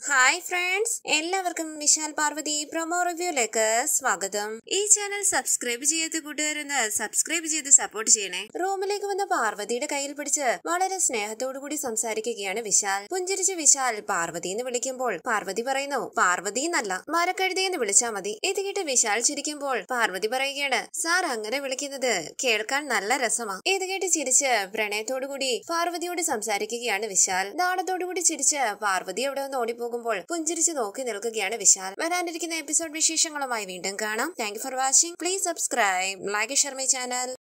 hi friends എല്ലാവർക്കും Vishal Parvathi promo റിവ്യൂലേക്ക് സ്വാഗതം ഈ ചാനൽ സബ്സ്ക്രൈബ് ചെയ്യാത്ത കൂട്ടുകാരെന്ന് സബ്സ്ക്രൈബ് ചെയ്ത് സപ്പോർട്ട് ചെയ്യണേ റൂമിലേക്ക് വന്ന പാർവതിയുടെ കയ്യിൽ പിടിച്ച് വളരെ സ്നേഹത്തോടു കൂടി സംസാരിക്കുകയാണ് വിശാൽ പുഞ്ചിരിച്ച് വിശാൽ പാർവതി എന്ന് വിളിക്കുമ്പോൾ പാർവതി പറയുന്നു പാർവതി എന്നല്ല മരക്കഴുതി എന്ന് വിളിച്ചാ മതി ഇത് കേട്ട് വിശാൽ ചിരിക്കുമ്പോൾ പാർവതി പറയുകയാണ് സാർ അങ്ങനെ വിളിക്കുന്നത് കേൾക്കാൻ നല്ല രസമാ ഇത് കേട്ട് ചിരിച്ച് പ്രണയത്തോടു കൂടി പാർവതിയോട് സംസാരിക്കുകയാണ് വിശാൽ നാണത്തോടു കൂടി ചിരിച്ച് പാർവതി അവിടെ നിന്ന് ഓടിപ്പോകുമ്പോൾ പുഞ്ചിരിച്ച് നോക്കി നിൽക്കുകയാണ് വിശാൽ വരാനിരിക്കുന്ന എപ്പിസോഡ് വിശേഷങ്ങളുമായി വീണ്ടും കാണാം thank for watching please subscribe like Sharmi channel